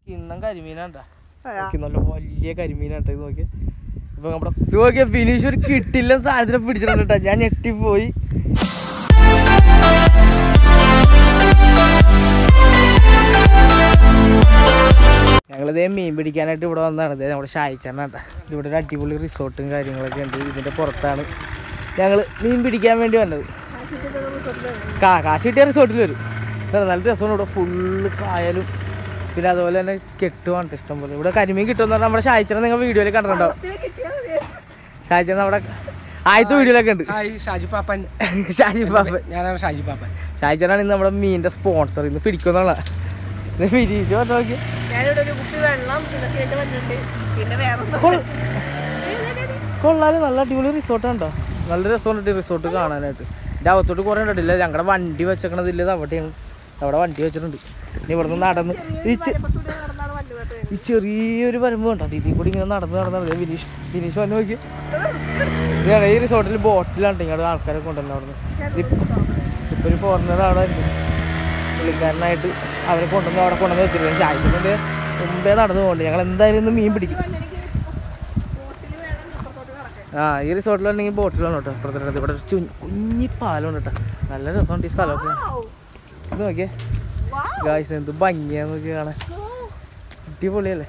ഇന്നും കരിമീനാണ്ടാ നോക്കി നല്ല വലിയ കരിമീനാട്ടോ ഇത് നോക്കിയ ഇപ്പൊ നമ്മുടെ ഇത് നോക്കിയ ഫിനിഷ് ഒരു കിട്ടില്ല സാധനത്തിനെ പിടിച്ചിട്ടുണ്ടാ ഞാൻ ഞെട്ടിപ്പോയി ഞങ്ങളിതേ മീൻ പിടിക്കാനായിട്ട് ഇവിടെ വന്നതാണ് ഇതേ നമ്മുടെ ഷായിച്ചേട്ടനാട്ടാ ഇവിടെ ഒരു അടിപൊളി റിസോർട്ടും കാര്യങ്ങളൊക്കെ ഉണ്ട് ഇതിന്റെ പുറത്താണ് ഞങ്ങൾ മീൻ പിടിക്കാൻ വേണ്ടി വന്നത് കാ കാശ് കിട്ടിയ റിസോർട്ടിൽ വരും ഇതാ നല്ല രസമാണ് ഇവിടെ ഫുള്ള് കായലും പിന്നെ അതുപോലെ തന്നെ കെട്ടുവാണ് ഇഷ്ടം പോലെ ഇവിടെ കരിമീൻ കിട്ടുമെന്ന് പറഞ്ഞാൽ നമ്മുടെ ഷായിച്ചനെ നിങ്ങൾ വീഡിയോയിൽ കണ്ടിട്ടുണ്ടാവും ഷായിച്ചൻ നമ്മുടെ ആദ്യത്തെ വീഡിയോയിലൊക്കെ ഉണ്ട് ഹായ് ഷാജി പാപ്പൻ ഷാജി പാപ്പൻ ഞാനാണ് ഷാജി പാപ്പൻ ഷായിച്ചനാണ് ഇന്ന് നമ്മുടെ മീനിന്റെ സ്പോൺസർ ഇന്ന് പിടിക്കുന്നുള്ള ഇത് പിരിച്ചു പറഞ്ഞ നോക്കി ഞാനിവിടെ ഒരു കുപ്പി വെള്ളം ഇതൊക്കെ ആയിട്ട് വന്നിട്ടുണ്ട് പിന്നെ വേറെ കൊൾ- കൊള്ളാലും നല്ല അടിപൊളി റിസോർട്ടാണ് കേട്ടോ നല്ല രസമുണ്ട് റിസോർട്ട് കാണാനായിട്ട് എൻ്റെ അകത്തോട്ട് കുറേ ഉണ്ടില്ല ഞങ്ങളുടെ വണ്ടി വെച്ചേക്കണതില്ല ഇത് അവിടെയാണ് അവിടെ വണ്ടി വെച്ചിട്ടുണ്ട് ഇനി ഇവിടുന്ന് നടന്ന് ഈ ചെ- നടന്നാണ് വണ്ടി പോയിട്ട് ഈ ചെറിയൊരു വരമ്പ് കണ്ടോ ഇതിൽ കൂടി ഇങ്ങനെ നടന്ന് നടന്ന് വിനീഷ് വിനീഷ് വന്ന് നോക്കി ഇതാണ് ഈ റിസോർട്ടിൽ ബോട്ടിലാണ് ഇങ്ങോട്ട് ആൾക്കാരെ കൊണ്ടുവന്നത് അവിടുന്ന് ഇപ്പൊ ഒരു ഫോറിനർ അവിടെ ഉണ്ട് പുള്ളിക്കാരനായിട്ട് അവരെ കൊണ്ടുവന്ന് അവിടെ കൊണ്ടുവന്ന് വെച്ചിരിക്കുന്നത് ചായക്കുന്നതിന്റെ മുമ്പേ നടന്നു പോകുന്നുണ്ട് ഞങ്ങൾ എന്തായാലും ഇന്ന് മീൻ പിടിക്കും ആ ഈ റിസോർട്ടിലുണ്ടെങ്കിൽ ബോട്ടിലാണ് കേട്ടോ ഇപ്പുറത്തെ ഇവിടെ ഒരു ചു- കുഞ്ഞി പാലമുണ്ട് കേട്ടോ നല്ല രസമുണ്ട് ഈ സ്ഥലമൊക്കെ ഇത് നോക്കിയേ ഗായ്സ് എന്ത് ഭംഗിയാന്ന് നോക്കി കാണാൻ അടിപൊളിയല്ലേ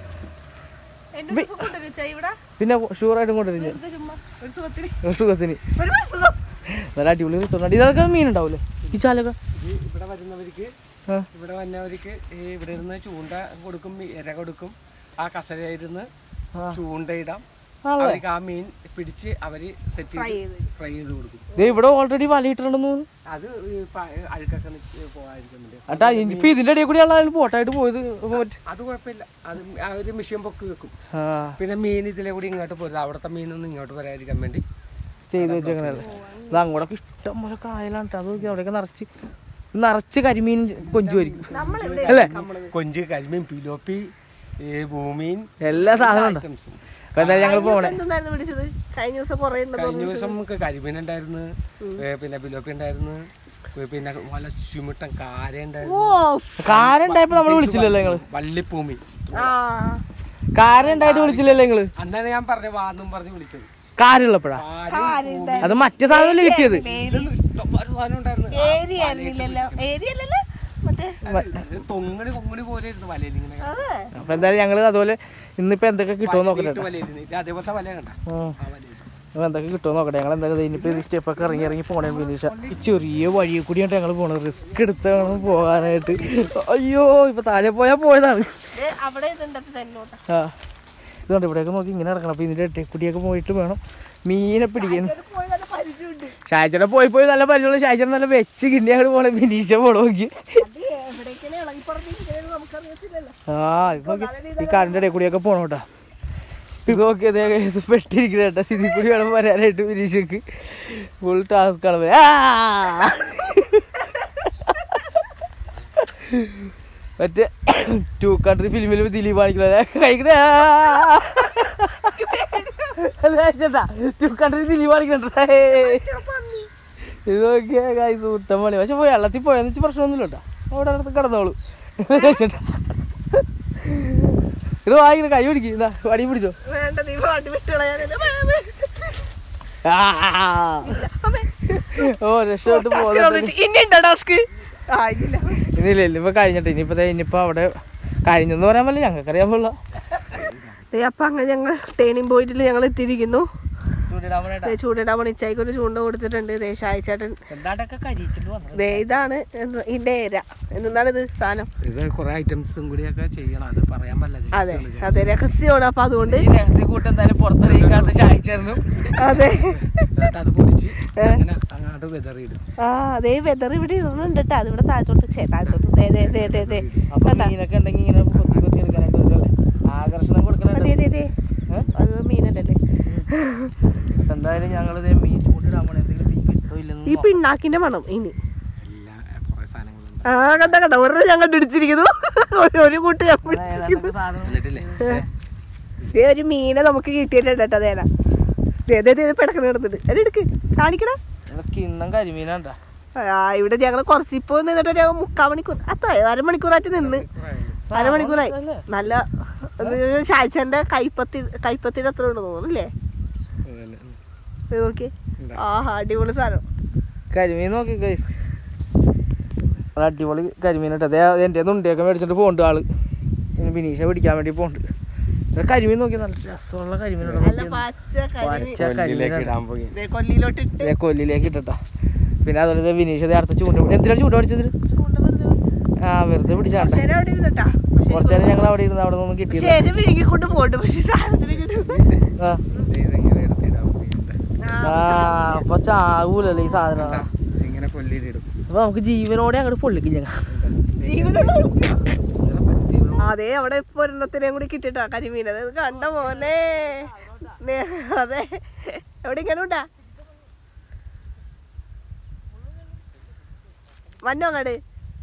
എന്റെ സുഖം കൊണ്ടുവച്ചാ ഇവിടെ പിന്നെ ഷുവറായിട്ടും കൊണ്ടുവരും ഞാൻ ഇത് ചുമ്മാ ഒരു സുഖത്തിന് ഒരു സുഖത്തിന് ഒരു സുഖം നല്ല അടിപൊളി റിസോർട്ടുണ്ട് ഇതൊക്കെ മീൻ ഉണ്ടാവൂലേ ഈ ചാലൊക്കെ ഈ ഇവിടെ വരുന്നവർക്ക് ആ. ഇവിടെ വന്നവർക്ക് ഈ ഇവിടെ ഇരുന്ന് ചൂണ്ട കൊടുക്കും ഇര കൊടുക്കും ആ കസരയിരുന്ന് ആ. ചൂണ്ടയിടാം ആണല്ലേ? അവർക്ക് ആ മീൻ പിടിച്ച് അവര് സെറ്റ് ഫ്രൈ ചെയ്ത് ചെയ്ത് ഫ്രൈ ചെയ്ത് കൊടുക്കും ദേ ഇവിടെ ഓൾറെഡി വലയിട്ടുണ്ടെന്ന് തോന്നുന്നു അത് ഈ പ- അഴുക്കൊക്കെ നിച്ച് പോകാതിരിക്കാൻ വേണ്ടി അട്ടാ ഇപ്പൊ ഇതിന്റെ ഇടയിൽ കൂടി ആളായാലും പോട്ടായിട്ട് പോയത് മറ്റേ അത് കുഴപ്പമില്ല അത് അവര് മിഷ്യൻ പൊക്കി വെക്കും ആ പിന്നെ മീൻ ഇതിലെ കൂടി ഇങ്ങോട്ട് പോരുത് അവിടുത്തെ മീനൊന്നും ഇങ്ങോട്ട് വരാതിരിക്കാൻ വേണ്ടി ചെയ്ത് വെച്ചേക്കണല്ലേ ഇത് അങ്ങോട്ടൊക്കെ ഇഷ്ടം പോലെ കായലാണ് ട്ടോ. അത് നോക്കി അവിടെയൊക്കെ നിറച്ച് നിറച്ച് കരിമീൻ കൊഞ്ചുമായിരിക്കും നമ്മളിവിടെ അല്ലേ കൊഞ്ച് കരിമീൻ പിലോപ്പി ഈ ഭൂമീൻ എല്ലാ സാധനവും ഉണ്ട് ഐറ്റംസും അപ്പൊ എന്തായാലും ഞങ്ങൾ പോണേ എന്തെന്നായിരുന്നു പിടിച്ചത് കഴിഞ്ഞ ദിവസം കുറേ ഉണ്ടെന്ന് കഴിഞ്ഞ ദിവസം നമുക്ക് കരിമീൻ ഉണ്ടായിരുന്നു ഏ, പിന്നെ പിലോപ്പി ഉണ്ടായിരുന്നു ഏ, പിന്നെ വല്ല ചുമിട്ടൻ കാര ഉണ്ടായിരുന്നു ഓ കാരുണ്ടായപ്പോ നമ്മൾ വിളിച്ചില്ലല്ലോ നിങ്ങള് വള്ളിപ്പൂമി ആ കാരുണ്ടായിട്ട് വിളിച്ചില്ലല്ലോ നിങ്ങള് അന്നാണ് ഞാൻ പറഞ്ഞ വാന്നും പറഞ്ഞ് വിളിച്ചത് കാരുള്ളപ്പോഴാ കാര്യം അത് മറ്റേ സാധനമല്ലേ കിട്ടിയത് ഇഷ്ടംപോലെ സാധനം ഉണ്ടായിരുന്നു ഏരിയ ആയിരുന്നില്ലല്ലോ ഏരിയ അല്ലല്ലോ മറ്റേ ഇത് തൊങ്ങണി കൊങ്ങണി പോലെ ഇരുന്നു വലയിൽ ഇങ്ങനെ അതെ അപ്പൊ എന്തായാലും ഞങ്ങള് അതുപോലെ ഇന്നിപ്പോ എന്തൊക്കെ കിട്ടുമോ നോക്കട്ടെ നീട്ട് വലയിരുന്നു ഇത് അതേപോലത്തെ വല കണ്ട ഉം. ആ വലയിൽ അപ്പൊ എന്തൊക്കെ കിട്ടുമോ നോക്കട്ടെ ഞങ്ങൾ എന്തായാലും ഇനിയിപ്പോ ഈ സ്റ്റെപ്പൊക്കെ ഇറങ്ങി ഇറങ്ങി പോണേ ഫിനിഷ ഈ ചെറിയ വഴിയെ കൂടിയാണ് ഞങ്ങൾ പോണത് റിസ്ക് എടുത്താണ് പോകാനായിട്ട് അയ്യോ ഇപ്പൊ താഴെ പോയാൽ പോയതാണ് ഇത് അവിടെ ഇതുണ്ടത് തന്നോട്ടാ ആ ഇതുകൊണ്ട് ഇവിടെയൊക്കെ നോക്കി ഇങ്ങനെ നടക്കണം അപ്പൊ ഇതിന്റെ ഇട്ടേക്കുടിയൊക്കെ പോയിട്ട് വേണം മീനെ പിടിക്കാൻ പോയി നല്ല പരിചയമുണ്ട് ഷാജന പോയി പോയി നല്ല പരിചയമുള്ള ഷാജന നല്ല വെച്ച് കിണ്ടി അങ്ങോട്ട് പോണേ ഫിനീഷ പോണ നോക്കി അത് എവിടേക്കാണ് ഇളകി പറഞ്ഞിരിക്കുന്നത് നമുക്കറിയത്തില്ലല്ലോ ആ ഇത് നോക്കി ഈ കാറിന്റെ ഇടയിൽ കൂടിയൊക്കെ പോണം കേട്ടോ ഇത് നോക്കി അതേ കേസ് പെട്ടിരിക്കണ കേട്ടോ ഇതിൽ കൂടി വേണം വരാനായിട്ട് ഫിനീഷക്ക് ഫുൾ ടാസ്ക് ആണ് ആ! മറ്റേ ടു കൺട്രി ഫിലിമിൽ ദിലീപ് കാണിക്കണേ കഴിക്കണേ ടു കൺട്രി ദിലീപ് കാണിക്കണേ ഇത് നോക്കിയാ കായ് സൂട്ടം പണി പക്ഷെ പോയി വെള്ളത്തിൽ പോയെന്ന് വെച്ച് പ്രശ്നമൊന്നുമില്ല കേട്ടോ അവിടെ അടുത്ത് കിടന്നോളൂ ഇത് വാങ്ങിക്കണ കൈ പിടിക്കും ഇതാ വടി പിടിച്ചോ വേണ്ട നീ പാട്ട് വിട്ടുകളയാനല്ലേ ആ. ഓ രക്ഷപ്പെട്ട് പോകുന്നുണ്ട് ഇനി ഉണ്ടോ ടാസ്ക് ആ ഇല്ല ഇനിയില്ല ഇല്ല ഇപ്പൊ കഴിഞ്ഞിട്ട് ഇനിയിപ്പോ ദേ ഇനിയിപ്പോ അവിടെ കഴിഞ്ഞെന്ന് പറയാൻ പറ്റില്ല ഞങ്ങൾക്ക് അറിയാൻ പാടില്ല ദേ അപ്പൊ അങ്ങനെ ഞങ്ങൾ ടേണിംഗ് പോയിന്റിൽ ഞങ്ങൾ എത്തിയിരിക്കുന്നു ദേ ചൂണ്ടിടാൻ മണിച്ചായിക്ക് ഒരു ചൂണ്ട കൊടുത്തിട്ടുണ്ട് ദേ ഷായിച്ചേട്ടൻ എന്താണ്ടൊക്കെ കരിച്ചിട്ട് വന്നത് ദേ ഇതാണ് എന്ന് ഇതിന്റെ ഏര എന്താണ് ഇത് സാധനം ഇത് കുറെ ഐറ്റംസും കൂടിയൊക്കെ ചെയ്യണം അത് പറയാൻ പറ്റില്ല അതെ അതെ രഹസ്യമാണ് അപ്പൊ അതുകൊണ്ട് ഈ രഹസ്യ കൂട്ടം എന്തായാലും പുറത്തിറങ്ങിക്കാത്ത ഷായിച്ചേർന്നു അതെ എന്നിട്ട് അത് പൊടിച്ച് അങ്ങനെ അങ്ങോട്ട് വെതറിയിടും ആ അതേ വെതർ ഇവിടെ ഇടുന്നുണ്ട് കേട്ടോ അതിവിടെ താഴത്തോട്ട് ചേ താഴത്തോട്ട് ദേ ദേ ദേ ദേ ദേ അപ്പൊ കണ്ടാ? മീനൊക്കെ ഉണ്ടെങ്കിൽ ഇങ്ങനെ കൊത്തി കൊത്തി എടുക്കാനായിട്ട് വരും അല്ലേ ആകർഷണം കൊടുക്കണേ ദേ ദേ ദേ അത് മീനല്ലേ എന്തായാലും ഞങ്ങൾ മീൻ ചൂണ്ടിടാൻ പോണേ എന്തെങ്കിലും മീൻ കിട്ടോ ഈ ഇല്ലെന്ന് പിണ്ണാക്കിന്റെ മണം ഇനി എല്ലാ കുറെ സാധനങ്ങളുണ്ട് ആ കണ്ട കണ്ട ഒരെണ്ണം ഞാൻ കണ്ടുപിടിച്ചിരിക്കുന്നു ഒരു ഒരു കൂട്ട് ഞാൻ പിടിച്ചിരിക്കുന്നു ഏതാണ്ടൊക്കെ സാധനം എന്നിട്ടില്ലേ ദേ ഒരു മീനെ നമുക്ക് കിട്ടിയിട്ടുണ്ട് കേട്ടോ അതേനാ ദേ ദേ ദേ പിടക്കണ കിടന്നിട്ട് അത് എടുക്ക് കാണിക്കടാ കിണ്ണം കരിമീനാണ്ടാ ആ ഇവിടെ ഞങ്ങൾ കുറച്ച് ഇപ്പോൾ നിന്നിട്ട് ഒരു മുക്കാൽ മണിക്കൂർ അത്ര അരമണിക്കൂറായിട്ട് നിന്ന് അരമണിക്കൂറായി നല്ല ഷായ്ച്ചന്റെ കൈപ്പത്തി കൈപ്പത്തിന് എത്ര ഉണ്ട് തോന്നുന്നില്ലേ ഇത് നോക്കി ആഹാ അടിപൊളി സാധനം കരിമീൻ നോക്കി ഗൈസ് അടിപൊളി കരിമീൻ കേട്ടോ അതേ എൻ്റെ ഉണ്ടിയൊക്കെ മേടിച്ചിട്ട് പോണ്ട് ആള് പിന്നെ ബിനീഷ പിടിക്കാൻ വേണ്ടി പോണ്ട് ഇത് കരിമീൻ നോക്കി നല്ല രസമുള്ള കരിമീൻ കേട്ടോ. നല്ല പച്ച കരിമീൻ പച്ച കരിമീൻ ഇടാൻ പോയി ദേ കൊല്ലിയിലോട്ട് ഇട്ട് ഇതേ കൊല്ലിലേക്ക് ഇട്ടട്ടാ പിന്നെ അതുപോലെ ഇത് ബിനീഷ് ഇത് അടുത്ത ചൂണ്ട എന്തിനാണ് ചൂണ്ട പിടിച്ചത് ചൂണ്ട വെറുതെ പിടിച്ച്. ആ വെറുതെ പിടിച്ചാണ്ട ശരി അവിടെ ഇരുന്നിട്ടാ പക്ഷെ കുറച്ചു നേരം ഞങ്ങൾ അവിടെ ഇരുന്ന് അവിടെ നിന്നും കിട്ടിയത് ശരി വിഴുങ്ങിക്കൊണ്ട് പോണ്ട് പക്ഷെ സാധനത്തിന് കിട്ടും ആ ഇതെങ്ങനെ എടുത്തിടാൻ പോയി ആ അപ്പൊ ചാവൂലല്ലേ ഈ സാധനം ഇങ്ങനെ കൊല്ലിയിലിടും അപ്പൊ നമുക്ക് ജീവനോടെ അങ്ങോട്ട് പൊള്ളിക്കും ഞങ്ങൾ ജീവനോട് അതെ അവിടെ ഇപ്പൊ ഒരെണ്ണത്തിനെയും കൂടി കിട്ടിട്ടാ കരിമീൻ അത് കണ്ട മോനെ നേ- അതെ എവിടെ ഇങ്ങനെ ഉണ്ടാ വന്നോ അങ്ങട്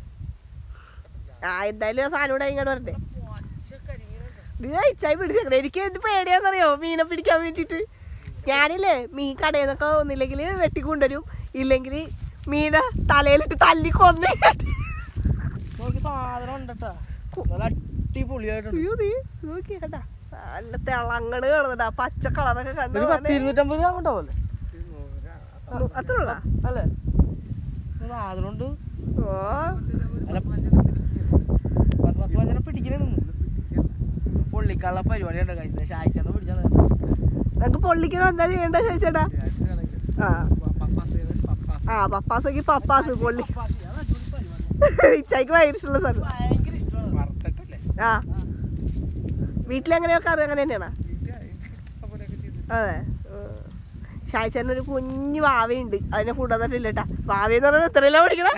ആ എന്തായാലും ആ സാധനം കൂടെ ഇങ്ങോട്ട് വരണ്ടേ ഇച്ചായി പിടിച്ചേക്കണേ എനിക്ക് എന്ത് പേടിയാന്നറിയോ മീനെ പിടിക്കാൻ വേണ്ടിട്ട് ഞാനില്ലേ മീൻ കടയിൽ നിന്നൊക്കെ ഒന്നില്ലെങ്കിൽ വെട്ടിക്കൊണ്ടുവരും ഇല്ലെങ്കിൽ മീനെ തലയിലിട്ട് തല്ലി കൊന്നേ നോക്കി സാധനം ഉണ്ടട്ടാ നല്ല അടിപൊളിയായിട്ടുണ്ട് അയ്യോ നീ നോക്കി കണ്ടാ നല്ല തിളങ്ങണ് കാണുന്നുണ്ടാ പച്ച കളറൊക്കെ കണ്ടു ഒരു പത്ത് ഇരുന്നൂറ്റമ്പത് രൂപ ഉണ്ടാവല്ലേ അത്ര ഉള്ള അല്ലേ സാധനമുണ്ട് ഓ അല്ല പത്ത് പത്ത് പഞ്ചനെ പിടിക്കണേ പൊള്ളിക്കാനുള്ള പരിപാടി ഉണ്ട് കഴിച്ചത് ഷായിച്ചെന്ന് പിടിച്ചാൽ നമുക്ക് പൊള്ളിക്കണോ എന്താ ചെയ്യണ്ട ചോദിച്ചേട്ടാ ആ ആ പപ്പാസൊക്കെ പപ്പാസ് പൊള്ളി ഇച്ചായിക്ക് ഭയങ്കര ഇഷ്ടമുള്ള സാധനം ഭയങ്കര ഇഷ്ടമാണ് വറുത്തിട്ടല്ലേ ആ വീട്ടിലെങ്ങനെയൊക്കെ അറിയാം അങ്ങനെ തന്നെയാണോ അതെ ഷായ്ച്ചേട്ടൻ ഒരു കുഞ്ഞു വാവയുണ്ട് അതിനെ കൂടാതില്ല കേട്ടാ വാവയെന്ന് പറയുന്നത് എത്രയല്ല പഠിക്കണ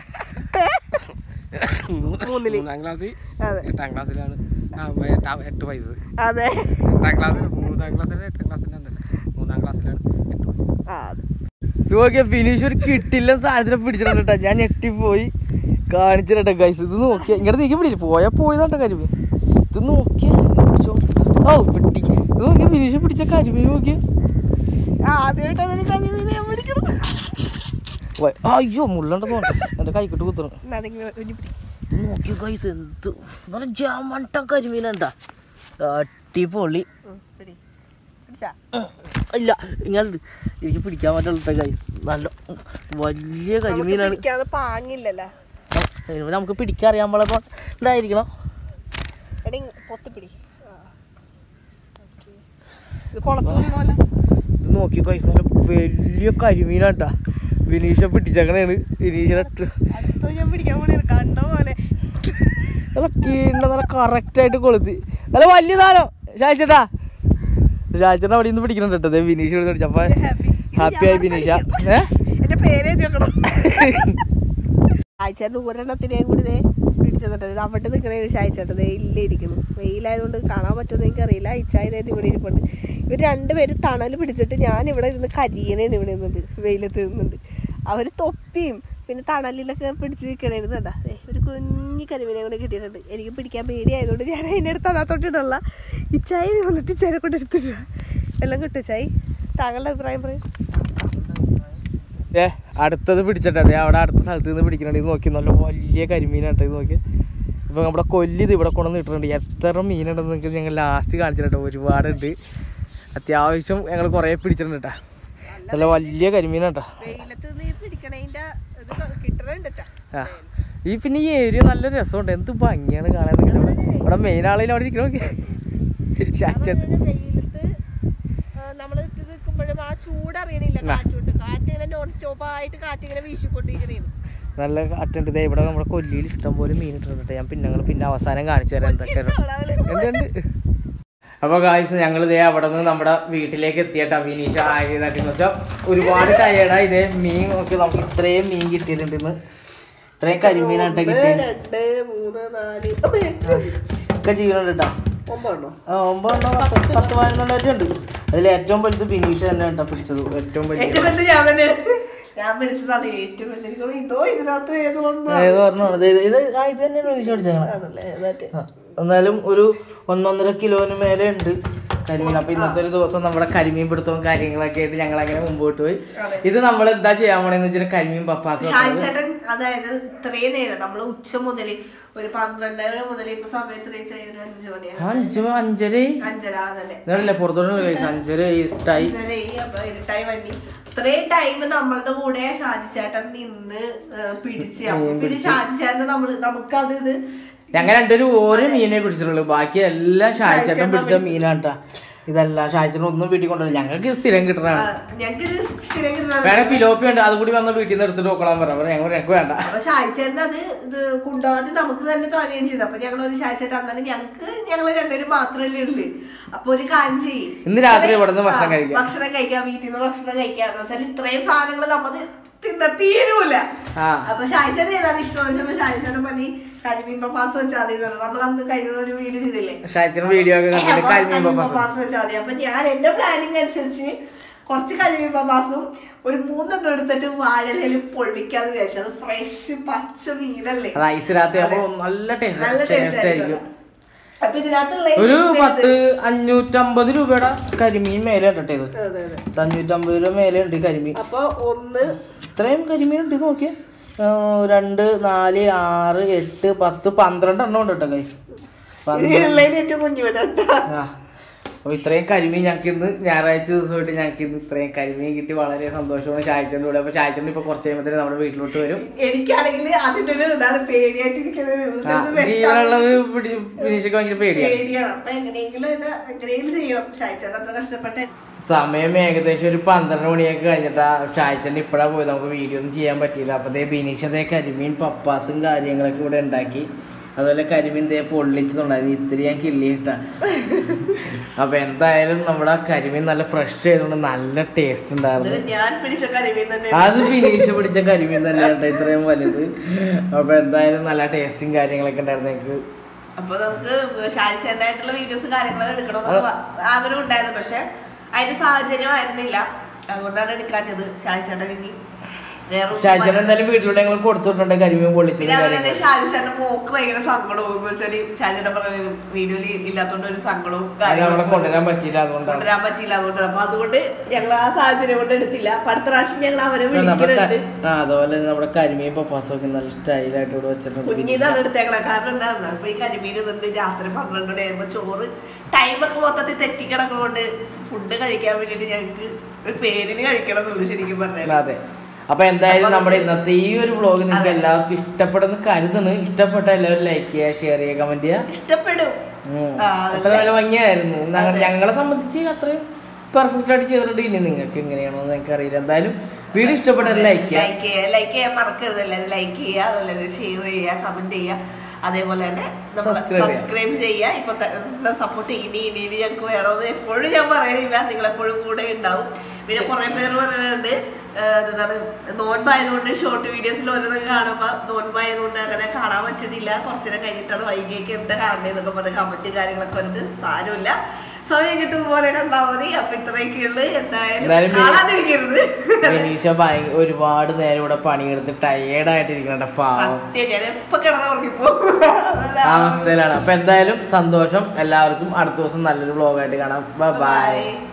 മൂന്നില് മൂന്നാം ക്ലാസ്സിൽ അതെ എട്ടാം ക്ലാസ്സിലാണ് ആ, എട്ടാം- എട്ട് വയസ്സ് അതെ എട്ടാം ക്ലാസ്സിൽ മൂന്നാം ക്ലാസ്സിലാണ് എട്ടാം ക്ലാസ്സിലാണ് മൂന്നാം ക്ലാസ്സിലാണ് എട്ട് വയസ്സ് ആ അതെ ഇത് നോക്കിയ ബിനീഷ് ഒരു കിട്ടില്ല സാധനത്തിനെ പിടിച്ചിട്ടുണ്ട് കേട്ടോ ഞാൻ ഞെട്ടിപ്പോയി കാണിച്ചിട്ടോ ഗൈസ് ഇത് നോക്കിയ ഇങ്ങോട്ട് നീക്കി പിടിച്ചു പോയാ പോയതാട്ടോ കരിമീൻ ഇത് നോക്കിയ ഓ പിടി ഇത് നോക്കിയ ബിനീഷ് പിടിച്ച കരിമീൻ നോക്കിയ ആദ്യമായിട്ടാണ് എനിക്ക് കരിമീനെ ഞാൻ പിടിക്കണത് അയ്യോ മുള്ളുണ്ടെന്ന് തോന്നുന്നു എന്റെ കൈക്കിട്ട് കുത്തണം എന്നാ അതിങ്ങനെ ഒരു പിടി. ഇത് നോക്കിയ ഗൈസ് എന്ത് നല്ല ജാമട്ട കരിമീനുണ്ടാ അടിപൊളി ഉം, പിടി. പിടിച്ചാ? ഇല്ല ഇങ്ങനെ എനിക്ക് പിടിക്കാൻ പറ്റുള്ള ഗൈസ് നല്ല വലിയ നമുക്ക് കരിമീനാണ് പിടിക്കാതെ പാങ്ങില്ലല്ലോ ഇതിന് നമുക്ക് പിടിക്കറിയാൻ പാടില്ല ഇതായിരിക്കണം എടി പൊത്തിപ്പിടി ആ. ഓക്കേ. ഇത് കുളത്തൂരി പോലെ ഇത് നോക്കി കഴിച്ച് നല്ല വലിയ കരിമീനാട്ടാ വിനീഷ പിടിച്ചേക്കണേണ് വിനീഷിനെ അടുത്ത ഞാൻ പിടിക്കാൻ പോണേ കണ്ട പോലെ നല്ല കീണ്ട നല്ല കറക്റ്റായിട്ട് കൊളുത്തി നല്ല വലിയ സാധനം ഷായിച്ചേട്ടാ ഷായിച്ചേട്ടാ അവിടെ നിന്ന് പിടിക്കുന്നുണ്ട് കേട്ടോ ദേ വിനീഷ് ഇവിടെ പിടിച്ചപ്പോ ഹാപ്പി ആയി വിനീഷ ഏ എന്റെ പേര് ചോക്കണം ആഴ്ചയുടെ ഒരെണ്ണത്തിനെയും കൂടി ദേ പിടിച്ചെന്നിട്ട് ഇത് അവിടെ നിൽക്കണേ ഷായിച്ചേട്ടൻ ദേ ഇല്ലേ ഇരിക്കുന്നു വെയിലായതുകൊണ്ട് കാണാൻ പറ്റുമെന്ന് എനിക്കറിയില്ല ഇച്ചായ ദേ ഇവിടെ ഇരിപ്പുണ്ട് ഇവർ രണ്ടുപേരും തണൽ പിടിച്ചിട്ട് ഞാൻ ഇവിടെ ഇരുന്ന് കരിയണേന്ന് ഇവിടെ നിന്നുണ്ട് വെയിലത്ത് നിന്നുണ്ട് അവർ തൊപ്പിയും പിന്നെ തണലിലൊക്കെ പിടിച്ച് നിൽക്കണേന്ന് കണ്ടാ ദേ ഒരു കുഞ്ഞി കരിമീനെ കൂടെ കിട്ടിയിട്ടുണ്ട് എനിക്ക് പിടിക്കാൻ പേടിയായതുകൊണ്ട് ഞാൻ അതിൻ്റെ അടുത്ത് അതിനകത്തോട്ടിട്ടുള്ള ഇച്ചായ വന്നിട്ട് ഇച്ചായെ കൊണ്ട് എടുത്തിട്ട് എല്ലാം കിട്ടും ചായ് താങ്കളുടെ അഭിപ്രായം പറയും ഏ അടുത്തത് പിടിച്ചിട്ടെ അതെ അവിടെ അടുത്ത സ്ഥലത്ത് നിന്ന് പിടിക്കണുണ്ട് ഇത് നോക്കി നല്ല വലിയ കരിമീനാട്ടോ ഇത് നോക്കി ഇപ്പൊ നമ്മുടെ കൊല്ലി ഇത് ഇവിടെ കൊണ്ടുവന്ന് ഇട്ടിട്ടുണ്ട് എത്ര മീനുണ്ടെന്ന് നിങ്ങൾക്ക് ഞങ്ങൾ ലാസ്റ്റ് കാണിച്ചിട്ടോ ഒരുപാടുണ്ട് അത്യാവശ്യം ഞങ്ങൾ കുറേ പിടിച്ചിട്ടുണ്ട് കേട്ടോ നല്ല വലിയ കരിമീനാട്ടോ വെയിലത്ത് നീ പിടിക്കണേന്റെ ഇത് കിട്ടണുണ്ട് ട്ടാ. ആ ഈ പിന്നെ ഈ ഏരിയ നല്ല രസമുണ്ട് എന്ത് ഭംഗിയാണ് കാണാൻ നിൽക്കുന്നത് ഇവിടെ ഇവിടെ മെയിൻ ആളെങ്കിലും അവിടെ ഇരിക്കണ നോക്കി ഷാച്ചേട്ടൻ അതുപോലെ വെയിലത്ത് നമ്മൾ ഇത് നിൽക്കുമ്പോഴും ആ ചൂട് അറിയണില്ല കാറ്റുണ്ട് കാറ്റ് ഇങ്ങനെ നോൺ സ്റ്റോപ്പ് ആയിട്ട് കാറ്റ് ഇങ്ങനെ വീശിക്കൊണ്ടിരിക്കണേന്ന് നല്ല കാറ്റുണ്ട് ഇതേ ഇവിടെ നമ്മുടെ കൊല്ലിയിൽ ഇഷ്ടംപോലെ മീൻ ഇട്ടിട്ടുണ്ട് കേട്ടോ. ഞാൻ പിന്നെ ഞങ്ങൾ പിന്നെ അവസാനം കാണിച്ചു തരാം എന്തൊക്കെയാണ് എന്തുണ്ട് അപ്പൊ കാഴ്ച ഞങ്ങൾ ഇതേ അവിടെ നിന്ന് നമ്മുടെ വീട്ടിലേക്ക് എത്തിയട്ടാ വിനീഷ ആയതായിട്ട് വെച്ചാൽ ഒരുപാട് ടയേർഡായി ഇതേ മീൻ നോക്കി നമുക്ക് ഇത്രയും മീൻ കിട്ടിയിട്ടുണ്ട് ഇന്ന് ഇത്രയും കരിമീനായിട്ട് കിട്ടിയത് രണ്ട് മൂന്ന് നാല് ഒക്കെ ചെയ്യുന്നുണ്ട് കേട്ടോ ഒമ്പതെണ്ണോ ആ, ഒമ്പതെണ്ണം പത്ത് പത്ത് പതിനൊന്നെണ്ണം ഉണ്ട് അതിൽ ഏറ്റവും വലുത് ബിനീഷ് തന്നെ കേട്ടോ പിടിച്ചത് ഏറ്റവും വലിയ ഏറ്റവും വലുത് ഞാൻ തന്നെ ഞാൻ പിടിച്ചതാണ് ഏറ്റവും വലുത് എനിക്ക് തോന്നുന്നു ഇതോ ഇതിനകത്ത് ഏതോ ഒന്ന് ഏത് പറഞ്ഞാണ് ഇത് ഇത് ആ ഇത് തന്നെയാണ് ബിനീഷ് പിടിച്ചേക്കണത് ആണല്ലേ എന്നിട്ട് ആ, എന്നാലും ഒരു ഒന്നൊന്നര കിലോന് മേലെ ഉണ്ട് കരിമീൻ അപ്പൊ ഇന്നത്തെ ഒരു ദിവസം നമ്മുടെ കരിമീൻ പിടുത്തവും കാര്യങ്ങളൊക്കെ ആയിട്ട് ഞങ്ങൾ അങ്ങനെ മുമ്പോട്ട് പോയി ഇത് നമ്മൾ എന്താ ചെയ്യാൻ പോണെന്ന് വെച്ചാൽ കരിമീൻ പപ്പാസ് ഷാജി ചേട്ടൻ അതായത് ഇത്രയും നേരം നമ്മൾ ഉച്ച മുതൽ ഒരു പന്ത്രണ്ടര മുതൽ ഇപ്പൊ സമയം എത്രയും ഒരു അഞ്ചു മണിയാണ് അഞ്ച് അഞ്ചര അഞ്ചര അതല്ലേ ഇതല്ലേ പുറത്തോട്ട് കഴിച്ചു അഞ്ചര എട്ടായി അഞ്ചര ഈ അപ്പൊ ഇരുട്ടായി വന്നി ഇത്രയും ടൈം നമ്മളുടെ കൂടെ ഷാജിച്ചേട്ടൻ നിന്ന് ഏ, പിടിച്ച് അപ്പൊ പിന്നെ ഷാജിച്ചേട്ടൻ നമ്മള് നമുക്കത് ഇത് ഞങ്ങൾ രണ്ടുപേരും ഓരോ മീനെ പിടിച്ചിട്ടുള്ളൂ ബാക്കി എല്ലാം ഷായ്ച്ചേട്ടൻ പിടിച്ച മീനാട്ടാ ഇതെല്ലാം ഷായ്ച്ചേട്ടൻ ഒന്നും വീട്ടിൽ കൊണ്ടുവരില്ല ഞങ്ങൾക്ക് സ്ഥിരം കിട്ടണതാണ് ഞങ്ങൾക്ക് ഇത് സ്ഥിരം കിട്ടുന്നത് വേണേ പിലോപ്പി ഉണ്ട് അതും കൂടി വന്ന വീട്ടിൽ നിന്ന് എടുത്തിട്ട് നോക്കണം പറയാം അപ്പൊ ഞങ്ങൾ ഞങ്ങൾക്ക് വേണ്ട അപ്പൊ ഷായിച്ചേട്ടൻ അത് ഇത് കൊണ്ടുപോകാതെ നമുക്ക് തന്നെ തരുകയും ചെയ്തു അപ്പൊ ഞങ്ങൾ ഒരു ഷായിച്ചേട്ടൻ അന്നാലും ഞങ്ങൾക്ക് ഞങ്ങൾ രണ്ടുപേരും മാത്രമല്ലേ ഉള്ളു അപ്പൊ ഒരു കാര്യം ചെയ്യും ഇന്ന് രാത്രി ഇവിടെ നിന്ന് ഭക്ഷണം കഴിക്കാം ഭക്ഷണം കഴിക്കാം വീട്ടിൽ നിന്ന് ഭക്ഷണം കഴിക്കാന്ന് വെച്ചാൽ ഇത്രയും സാധനങ്ങൾ നമ്മൾ തിന്ന തീരൂല ആ അപ്പൊ ഷായിച്ചേട്ടൻ ഏതാണ് ഇഷ്ടം വെച്ചപ്പോ ഷായിച്ചേട്ടൻ പറഞ്ഞി കരിമീൻ പപ്പാസ് വെച്ചാൽ മതി എന്ന് പറഞ്ഞു. നമ്മൾ അന്ന് കഴിഞ്ഞ ഒരു വീഡിയോ ചെയ്തില്ലേ ഷായ്ച്ചേട്ടൻ വീഡിയോ ഒക്കെ കണ്ടിട്ട് അപ്പൊ കരിമീൻ കരിമീൻ പപ്പാസ് പപ്പാസ് വെച്ചാൽ മതി അപ്പൊ ഞാൻ എന്റെ പ്ലാനിങ് അനുസരിച്ച് കുറച്ച് കരിമീൻ പപ്പാസും ഒരു മൂന്നെണ്ണം എടുത്തിട്ട് വാഴലയിൽ പൊള്ളിക്കാന്ന് വിചാരിച്ചത് ഫ്രഷ് പച്ച മീനല്ലേ അത് ഐസിനകത്ത് ആകുമ്പോ നല്ല നല്ല ടേസ്റ്റ് ടേസ്റ്റ് ആയിരിക്കും അപ്പൊ ഇതിനകത്തുള്ള ഒരു പത്ത് അഞ്ഞൂറ്റമ്പത് രൂപയുടെ കരിമീൻ മേലെ ഉണ്ട് ഇത് അതെ അതെ ഇത് അഞ്ഞൂറ്റമ്പത് രൂപ മേലെ ഉണ്ട് ഈ കരിമീൻ അപ്പൊ ഒന്ന് ഇത്രയും കരിമീൻ ഉണ്ട് ഇത് നോക്കിയേ ആ, രണ്ട് നാല് ആറ് എട്ട് പത്ത് പന്ത്രണ്ട് എണ്ണം ഉണ്ട് കേട്ടോ കൈസ് ഇതിലുള്ളതിൽ ഏറ്റവും കുഞ്ഞുവനാട്ടാ ആ അപ്പൊ ഇത്രയും കരിമീൻ ഞങ്ങൾക്ക് ഇന്ന് ഞായറാഴ്ച ദിവസമായിട്ട് ഞങ്ങൾക്ക് ഇന്ന് ഇത്രയും കരിമീൻ കിട്ടി വളരെ സന്തോഷമാണ് ചായച്ചൻ്റെ കൂടെ അപ്പൊ ചായച്ചൻ്റെ ഇപ്പൊ കുറച്ച് കഴിയുമ്പോൾ നമ്മുടെ വീട്ടിലോട്ട് വരും എനിക്കാണെങ്കിൽ അതിന്റെ ഒരു ഇതാണ് പേടിയായിട്ടിരിക്കുന്നത് ആ, ജീവനുള്ളത് ഫിനിഷൊക്കെ ഭയങ്കര പേടിയാണ് പേടിയാണ് അപ്പൊ എങ്ങനെയെങ്കിലും ഇത് എങ്ങനെയെങ്കിലും ചെയ്യണം ഷായിച്ചേട്ടൻ അത്ര കഷ്ടപ്പെട്ട് സമയം ഏകദേശം ഒരു പന്ത്രണ്ട് മണിയൊക്കെ കഴിഞ്ഞിട്ട് ഷായച്ചൻ്റെ ഇപ്പോഴാ പോയി നമുക്ക് വീഡിയോ ഒന്നും ചെയ്യാൻ പറ്റിയില്ല അപ്പോൾ ദേ ബിനീഷ് അതേ കരിമീൻ പപ്പാസും കാര്യങ്ങളൊക്കെ ഇവിടെ ഉണ്ടാക്കി അതുപോലെ കരിമീൻ ദേ പൊള്ളിച്ചതുണ്ടായിരുന്നു ഇത്തിരി ഞാൻ കിള്ളിയിട്ടാ അപ്പൊ എന്തായാലും നമ്മുടെ ആ കരിമീൻ നല്ല ഫ്രഷ് ചെയ്തുകൊണ്ട് നല്ല ടേസ്റ്റ് ഉണ്ടായിരുന്നു ഇത് ഞാൻ പിടിച്ച കരിമീൻ തന്നെ അത് ബിനീഷ് പിടിച്ച കരിമീൻ തന്നെയാണ് ഇത്രയും വലുത് അപ്പൊ എന്തായാലും നല്ല ടേസ്റ്റും കാര്യങ്ങളൊക്കെ ഉണ്ടായിരുന്നു എനിക്ക് അപ്പൊ നമുക്ക് ഷാജിച്ചേട്ടനായിട്ടുള്ള വീഡിയോസ് കാര്യങ്ങളൊക്കെ എടുക്കണമെന്ന് ആഗ്രഹം ഉണ്ടായിരുന്നു പക്ഷെ അതിന് സാഹചര്യം ആയിരുന്നില്ല അതുകൊണ്ടാണ് എടുക്കാഞ്ഞത് ഷാജിച്ചേട്ടൻ ഇനി വേറെ ഷാജൻ എന്തായാലും വീട്ടിലൂടെ ഞങ്ങൾ കൊടുത്തിട്ടുണ്ട് കരിമീൻ പൊള്ളിച്ചതും പിന്നെ അതുപോലെ കാര്യങ്ങളും തന്നെ ഷാജിച്ചേട്ടൻ മോക്ക് ഭയങ്കര സങ്കടവും എന്ന് വെച്ചാല് ഷാജിച്ചേട്ടൻ പറഞ്ഞ വീഡിയോയിൽ ഇല്ലാത്തോണ്ട് ഒരു സങ്കടവും അത് നമ്മളെ കാര്യങ്ങളും കൊണ്ടുവരാൻ പറ്റിയില്ല അതുകൊണ്ടാണ് കൊണ്ടുവരാൻ പറ്റില്ല അതുകൊണ്ട് അപ്പൊ അതുകൊണ്ട് ഞങ്ങൾ ആ സാഹചര്യം കൊണ്ട് എടുത്തില്ല അപ്പൊ അടുത്ത പ്രാവശ്യം ഞങ്ങൾ അവരെ നമ്മുടെ വിളിക്കുന്നുണ്ട് ക- ആ അതുപോലെ തന്നെ നമ്മുടെ കരിമീൻ പപ്പാസൊക്കെ നല്ല സ്റ്റൈലായിട്ട് ഇവിടെ വെച്ചിട്ടുണ്ട് കുഞ്ഞിതാണ് എടുത്തേക്കണേ കാരണം എന്താണെന്ന് ഇപ്പൊ ഈ കരിമീൻ ഇതുണ്ട് രാത്രി പന്ത്രണ്ട് മണി ആകുമ്പോ ചോറ് ടൈമൊക്കെ മൊത്തത്തിൽ തെറ്റിക്കിടക്കുന്നതുകൊണ്ട് ഫുഡ് കഴിക്കാൻ വേണ്ടിട്ട് ഞങ്ങൾക്ക് ഒരു പേരിന് കഴിക്കണം എന്നുള്ളൂ ശരിക്കും പറഞ്ഞാൽ അതെ അപ്പൊ എന്തായാലും നമ്മുടെ ഇന്നത്തെ ഈ ഒരു വ്ളോഗ് നിങ്ങൾക്ക് എല്ലാവർക്കും ഇഷ്ടപ്പെടുന്ന കരുതുന്നു ഇഷ്ടപ്പെട്ട എല്ലാവരും ലൈക്ക് ചെയ്യുക ഷെയർ ചെയ്യുക കമന്റ് ചെയ്യുക ഇഷ്ടപ്പെടും ഉം. ആ, അത്ര നല്ല ഭംഗിയായിരുന്നു ഞങ്ങ- ഞങ്ങളെ സംബന്ധിച്ച് അത്രയും പെർഫെക്റ്റ് ആയിട്ട് ചെയ്തിട്ടുണ്ട് ഇനി നിങ്ങൾക്ക് എങ്ങനെയാണോ എന്ന് എനിക്ക് അറിയില്ല എന്തായാലും വീഡിയോ ഇഷ്ടപ്പെട്ട ലൈക്ക് ചെയ്യുക ലൈക്ക് ചെയ്യുക ലൈക്ക് ചെയ്യാൻ മറക്കരുത് എല്ലാവരും ലൈക്ക് ചെയ്യുക അതുപോലെ ഷെയർ ചെയ്യുക കമന്റ് ചെയ്യുക അതേപോലെ തന്നെ Subscribe ചെയ്യുക. സബ്സ്ക്രൈബ് ചെയ്യുക ഇപ്പൊ സപ്പോർട്ട് ഇനി ഇനി ഇനി ഞങ്ങൾക്ക് വേണമെന്ന് എപ്പോഴും ഞാൻ പറയണില്ല നിങ്ങൾ എപ്പോഴും കൂടെ ഉണ്ടാവും പിന്നെ കുറെ പേര് പറയുന്നുണ്ട് ഏഹ് എന്താണ് നോൻപായതുകൊണ്ട് ഷോർട്ട് വീഡിയോസിൽ ഓരോന്നൊക്കെ കാണുമ്പോൾ നോൻപായതുകൊണ്ട് അങ്ങനെ കാണാൻ പറ്റുന്നില്ല കുറച്ചു നേരം കഴിഞ്ഞിട്ടാണ് വൈകിയൊക്കെ എന്താ കാണുന്നതെന്നൊക്കെ പറഞ്ഞ കമന്റ് കാര്യങ്ങളൊക്കെ ഉണ്ട് സാരമില്ല സമയം കിട്ടും പോലെ കണ്ടാൽ മതി അപ്പൊ ഇത്രയൊക്കെയുള്ളു എന്തായാലും എന്തായാലും വി- കാണാതിരിക്കരുത് ബെനീഷ ഭയ- ഒരുപാട് നേരം ഇവിടെ പണിയെടുത്ത് ടയേർഡായിട്ട് ഇരിക്കണ പാവം സത്യം ഞാൻ എപ്പൊ കിടന്ന ഉറങ്ങിപ്പോ ആ അവസ്ഥയിലാണ് അപ്പൊ എന്തായാലും സന്തോഷം എല്ലാവർക്കും അടുത്ത ദിവസം നല്ലൊരു വ്ളോഗായിട്ട് കാണാം ബൈ ബൈ